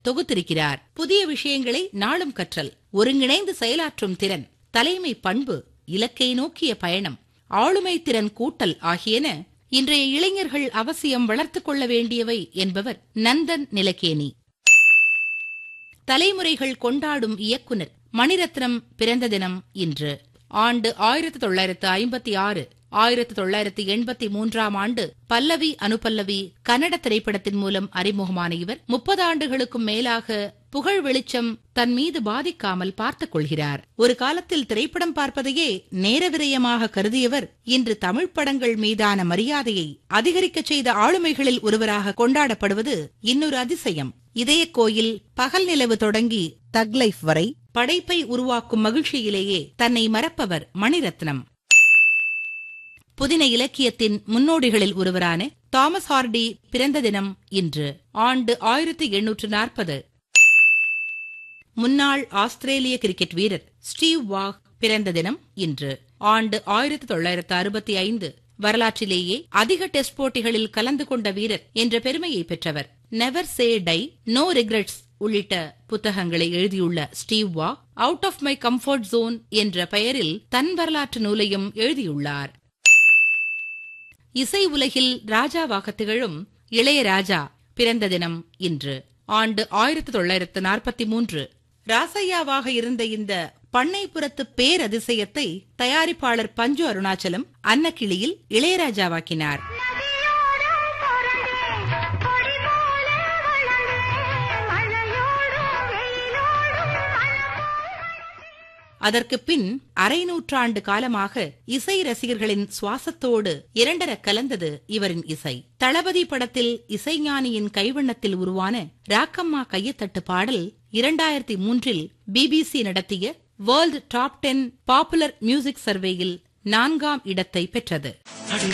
தொகுத்திருக்கிறார் புதிய விஷயங்களை நாளும் கற்றல் ஒருங்கிணைந்து செயலாற்றும் திறன் தலைமை பண்பு இலக்கை நோக்கிய பயணம் ஆளுமை திறன் கூட்டல் ஆகியன இன்றைய இளைஞர்கள் அவசியம் வளர்த்துக் கொள்ள வேண்டியவை என்பவர் நந்தன் நிலக்கேனி தலைமுறைகள் கொண்டாடும் இயக்குனர் மணிரத்னம் பிறந்த தினம் இன்று ஆண்டு ஆயிரத்தி தொள்ளாயிரத்து ஐம்பத்தி ஆறு ஆயிரத்தி தொள்ளாயிரத்தி எண்பத்தி மூன்றாம் ஆண்டு பல்லவி அனுபல்லவி கன்னட திரைப்படத்தின் மூலம் அறிமுகமான இவர் முப்பது ஆண்டுகளுக்கும் மேலாக புகழ் வெளிச்சம் தன் மீது பாதிக்காமல் பார்த்துக் கொள்கிறார் ஒரு காலத்தில் திரைப்படம் பார்ப்பதையே நேர விரயமாக கருதியவர் இன்று தமிழ் படங்கள் மீதான மரியாதையை அதிகரிக்கச் செய்த ஆளுமைகளில் ஒருவராக கொண்டாடப்படுவது இன்னொரு அதிசயம் இதய கோயில் பகல் நிலவு தொடங்கி தக் லைஃப் வரை படைப்பை உருவாக்கும் மகிழ்ச்சியிலேயே தன்னை மறப்பவர் மணிரத்னம் புதின இலக்கியத்தின் முன்னோடிகளில் ஒருவரான தாமஸ் ஹார்டி பிறந்த தினம் இன்று ஆண்டு ஆயிரத்தி எண்ணூற்று நாற்பது முன்னாள் ஆஸ்திரேலிய கிரிக்கெட் வீரர் ஸ்டீவ் வாக் பிறந்த தினம் இன்று ஆண்டு ஆயிரத்தி தொள்ளாயிரத்து அறுபத்தி ஐந்து வரலாற்றிலேயே அதிக டெஸ்ட் போட்டிகளில் கலந்து கொண்ட வீரர் என்ற பெருமையை பெற்றவர் never say die no regrets உள்ளிட்ட புத்தகங்களை எழுதியுள்ள Steve Waugh out of my comfort zone என்ற பெயரில் தன் வரலாற்று நூலையும் எழுதியுள்ளார் இசை உலகில் ராஜாவாக திகழும் இளையராஜா பிறந்த தினம் இன்று ஆண்டு ஆயிரத்தி தொள்ளாயிரத்து நாற்பத்தி மூன்று ராசையாவாக இருந்த இந்த பண்ணைப்புறத்து பேரதிசயத்தை தயாரிப்பாளர் பஞ்சு அருணாச்சலம் அன்னக்கிளியில் இளையராஜாவாக்கினார் நதியோரம் பொறந்தேன், கொடி போல வளர்ந்தேன், மழையோடும் வெயிலோடும் மனம் அதற்கு பின் அரை நூற்றாண்டு காலமாக இசை ரசிகர்களின் சுவாசத்தோடு இரண்டர கலந்தது இவரின் இசை தளபதி படத்தில் இசைஞானியின் கைவண்ணத்தில் உருவான ராக்கம்மா கையத்தட்டு பாடல் இரண்டாயிரத்தி மூன்றில் பிபிசி நடத்திய world top ten popular music சர்வேயில் நான்காம் இடத்தை பெற்றது